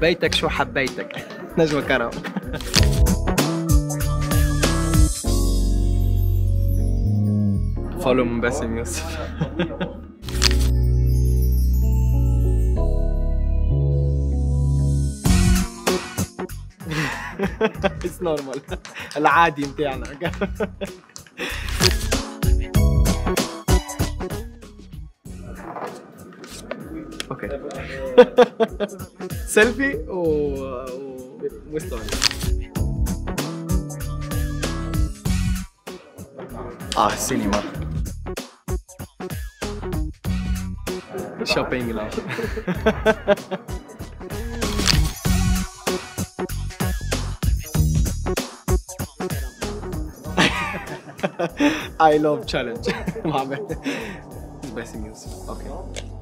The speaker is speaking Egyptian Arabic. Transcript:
حبيتك شو حبيتك نجمة كرم فولو من باسم يوسف اتس نورمال العادي متاعنا اوكي سيلفي و و- وستوري اه سينما شوبينج لا I love challenge مع باسم يوسف اوكي